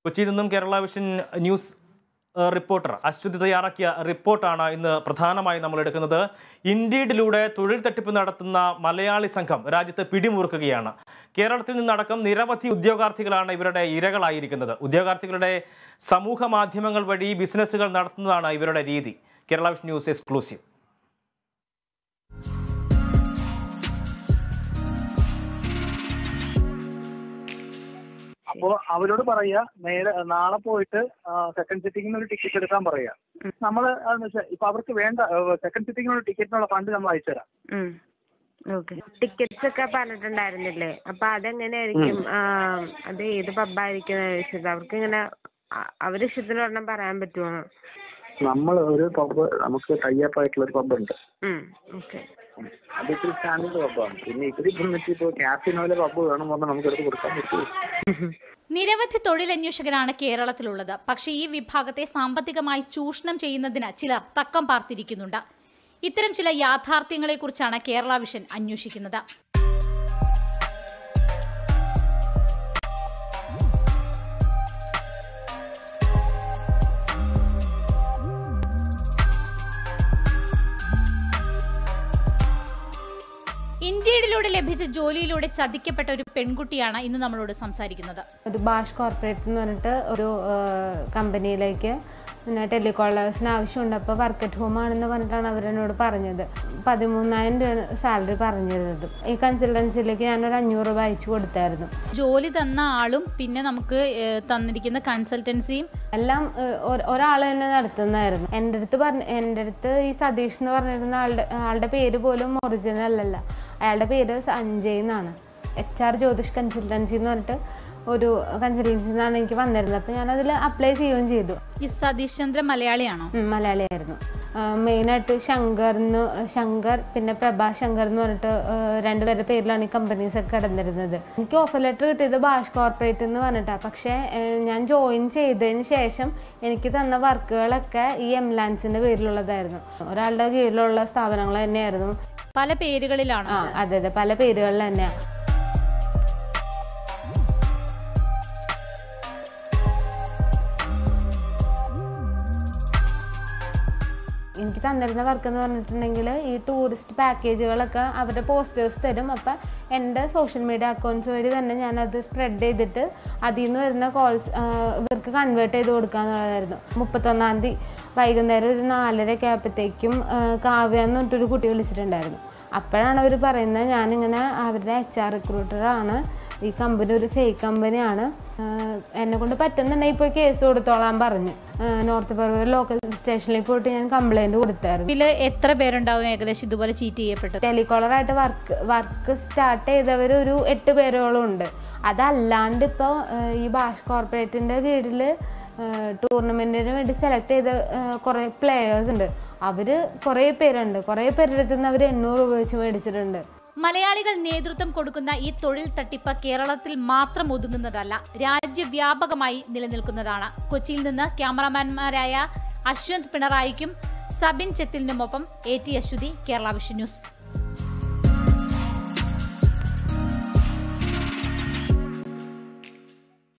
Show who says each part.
Speaker 1: കൊച്ചിയിൽ നിന്നും Kerala vision news uh, reporter Aswathy തയ്യാറാക്കിയ റിപ്പോർട്ടാണ് ഇന്ന് പ്രധാനമായി നമ്മൾ എടുക്കുന്നത് ഇൻഡീഡിലൂടെ തൊഴിൽ തട്ടിപ്പ് നടത്തുന്ന മലയാളി സംഘം രാജ്യത്ത് പിടിമുറുക്കുകയാണ് കേരളത്തിൽ നിന്നടക്കം നിരവധി ഉദ്യോഗാർത്ഥികളാണ് ഇവരുടെ ഇരകളായിരിക്കുന്നത് ഉദ്യോഗാർത്ഥികളുടെ സമൂഹ മാധ്യമങ്ങൾ വഴി ബിസിനസ്സുകൾ നടത്തുന്നതാണ് ഇവരുടെ രീതി കേരള വിഷൻ ന്യൂസ് എക്സ്ക്ലൂസീവ്
Speaker 2: അപ്പോ അവരോട് പറയാ നേരെ നാളെ പോയിട്ട് സെക്കൻഡ് സിറ്റിങ്ങിന് ഒരു ടിക്കറ്റ് എടുക്കാൻ പറയാ നമ്മൾ ഇപ്പൊ അവർക്ക് വേണ്ട സെക്കൻഡ് സിറ്റിങ്ങിനുള്ള ടിക്കറ്റിനുള്ള ഫണ്ട് നമ്മൾ അയച്ചുതരാം
Speaker 3: ഓക്കെ ടിക്കറ്റ്സ് ഒക്കെ പറഞ്ഞിട്ടുണ്ടായിരുന്നില്ലേ അപ്പൊ അതെങ്ങനെയായിരിക്കും ആ, അത് ഏത് പബ്ബായിരിക്കും ചോദിച്ചത് അവർക്ക് ഇങ്ങനെ അ- അവര് ഇഷ്ടത്തിന് ഒരെണ്ണം പറയാൻ പറ്റുമോ
Speaker 2: നമ്മൾ ഒരു പബ് നമുക്ക് ടൈപ്പ് ആയിട്ടുള്ള ഒരു പബ് ഉണ്ട്
Speaker 3: ഓക്കെ
Speaker 2: അത് ഇത്തിരി സ്റ്റാൻഡേർഡ് പബ്ബാണ് പിന്നെ ഇത്തിരി വന്നിട്ട് ഇപ്പോൾ ക്യാസിനോയിലെ പബ് വേണം പറഞ്ഞാൽ നമുക്ക് എടുത്ത് കൊടുക്കാൻ പറ്റുമോ
Speaker 4: നിരവധി തൊഴിലന്വേഷകരാണ് കേരളത്തിലുള്ളത് പക്ഷേ ഈ വിഭാഗത്തെ സാമ്പത്തികമായി ചൂഷണം ചെയ്യുന്നതിന് ചിലർ തക്കം പാർത്തിരിക്കുന്നുണ്ട് ഇത്തരം ചില യാഥാർത്ഥ്യങ്ങളെക്കുറിച്ചാണ് കേരള വിഷൻ അന്വേഷിക്കുന്നത് ഇന്ത്യയിലൂടെ ലഭിച്ച ജോലിയിലൂടെ ചതിക്കപ്പെട്ട ഒരു പെൺകുട്ടിയാണ് ഇന്ന് നമ്മളോട് സംസാരിക്കുന്നത്
Speaker 3: ഒരു ബാഷ് കോർപ്പറേറ്റ് എന്ന് പറഞ്ഞിട്ട് ഒരു കമ്പനിയിലേക്ക് പിന്നെ ടെലികോളേഴ്സിന് ആവശ്യമുണ്ട് അപ്പോൾ വർക്ക് അറ്റ് ഹോം ആണെന്ന് പറഞ്ഞിട്ടാണ് അവരെന്നോട് പറഞ്ഞത് പതിമൂന്നായിരം രൂപ സാലറി പറഞ്ഞിരുന്നത് ഈ കൺസൾട്ടൻസിയിലേക്ക് ഞാനൊരു അഞ്ഞൂറ് രൂപ അയച്ചു കൊടുത്തായിരുന്നു
Speaker 4: ജോലി തന്ന ആളും പിന്നെ നമുക്ക് ഏഹ്, തന്നിരിക്കുന്ന കൺസൾട്ടൻസിയും
Speaker 3: എല്ലാം ഒരാൾ തന്നെ നടത്തുന്നതായിരുന്നു എൻ്റെ അടുത്ത് പറഞ്ഞ എൻ്റെ അടുത്ത് ഈ സതീഷ് എന്ന് പറഞ്ഞിരുന്ന ആളുടെ ആളുടെ പേര് പോലും ഒറിജിനൽ അല്ല അയാളുടെ പേര് സഞ്ജയ് എന്നാണ് എച്ച് ആർ ജ്യോതിഷ് കൺസൾട്ടൻസി എന്ന് പറഞ്ഞിട്ട് ഒരു കൺസൾട്ടൻസി എന്നാണ് എനിക്ക് വന്നിരുന്നത് അപ്പോൾ ഞാനതിൽ അപ്ലൈ ചെയ്യുകയും ചെയ്തു
Speaker 4: ഈ സതീഷ് ചന്ദ്ര മലയാളിയാണോ
Speaker 3: ഉം, മലയാളിയായിരുന്നു മെയിനായിട്ട് ശങ്കർ എന്ന് ശങ്കർ പിന്നെ പ്രഭാ ശങ്കർ എന്ന് പറഞ്ഞിട്ട് ആ, രണ്ടുപേരുടെ പേരിലാണ് ഈ കമ്പനീസ് ഒക്കെ കിടന്നിരുന്നത് എനിക്ക് ഓഫർ ലെറ്റർ കിട്ടിയത് ബാഷ് കോർപ്പറേറ്റ് എന്ന് പറഞ്ഞിട്ടാണ് പക്ഷേ ഏ, ഞാൻ ജോയിൻ ചെയ്തതിന് ശേഷം എനിക്ക് തന്ന വർക്കുകളൊക്കെ ഈ എംലാൻസിന്റെ പേരിലുള്ളതായിരുന്നു ഒരാളുടെ കീഴിലുള്ള സ്ഥാപനങ്ങൾ തന്നെയായിരുന്നു
Speaker 4: പല പേരുകളിലാണ്
Speaker 3: ആ അതെ അതെ പല പേരുകളിൽ തന്നെയാണ് എനിക്ക് തന്നിരുന്ന വർക്ക് എന്ന് പറഞ്ഞിട്ടുണ്ടെങ്കിൽ ഈ ടൂറിസ്റ്റ് പാക്കേജുകളൊക്കെ അവരുടെ പോസ്റ്റേഴ്സ് തരും അപ്പം എൻ്റെ സോഷ്യൽ മീഡിയ അക്കൗണ്ട്സ് വഴി തന്നെ ഞാനത് സ്പ്രെഡ് ചെയ്തിട്ട് അതിൽ നിന്ന് വരുന്ന കോൾസ് ഇവർക്ക് കൺവേർട്ട് ചെയ്ത് കൊടുക്കുക എന്നുള്ളതായിരുന്നു മുപ്പത്തൊന്നാം തീയതി വൈകുന്നേരം ഒരു നാലരയൊക്കെ ആയപ്പോഴത്തേക്കും കാവ്യ എന്ന് പറഞ്ഞിട്ടൊരു കുട്ടി വിളിച്ചിട്ടുണ്ടായിരുന്നു അപ്പോഴാണ് അവർ പറയുന്നത് ഞാനിങ്ങനെ അവരുടെ എച്ച് ആർ റിക്രൂട്ടറാണ് ഈ കമ്പനി ഒരു ഫേക്ക് കമ്പനിയാണ് എന്നെ കൊണ്ട് പറ്റുന്നുണ്ടെങ്കിൽ പോയി കേസ് കൊടുത്തോളാൻ പറഞ്ഞു ആഹ് നോർത്ത് പറവൂർ ലോക്കൽ സ്റ്റേഷനിൽ പോയിട്ട് ഞാൻ കംപ്ലൈൻറ്റ് കൊടുത്തായിരുന്നു
Speaker 4: ഇതിൽ എത്ര പേരുണ്ടാവും ഏകദേശം ഇതുപോലെ ചീറ്റ് ചെയ്യപ്പെട്ടത്
Speaker 3: ടെലികോളറായിട്ട് വർക്ക് വർക്ക് സ്റ്റാർട്ട് ചെയ്തവർ ഒരു എട്ട് പേരോളം ഉണ്ട് അതല്ലാണ്ട് ഇപ്പോൾ ഈ ഭാഷ് കോർപ്പറേറ്റിൻ്റെ കീഴിൽ ടൂർണമെൻറ്റിന് വേണ്ടി സെലക്ട് ചെയ്ത ആഹ് കുറേ പ്ലെയേഴ്സ് ഉണ്ട് അവർ കുറേ പേരുണ്ട് കുറേ പേരുടെ അടുത്ത് നിന്ന് അവർ എണ്ണൂറ് രൂപ വെച്ച് മേടിച്ചിട്ടുണ്ട്
Speaker 4: മലയാളികൾ നേതൃത്വം കൊടുക്കുന്ന ഈ തൊഴിൽ തട്ടിപ്പ് കേരളത്തിൽ മാത്രം ഒതുങ്ങുന്നതല്ല രാജ്യവ്യാപകമായി നിലനിൽക്കുന്നതാണ് കൊച്ചിയിൽ നിന്ന് ക്യാമറാമാൻമാരായ അശ്വന്ത് പിണറായിക്കും സബിൻ ചെത്തിലിനുമൊപ്പം A T Aswathy Kerala vision news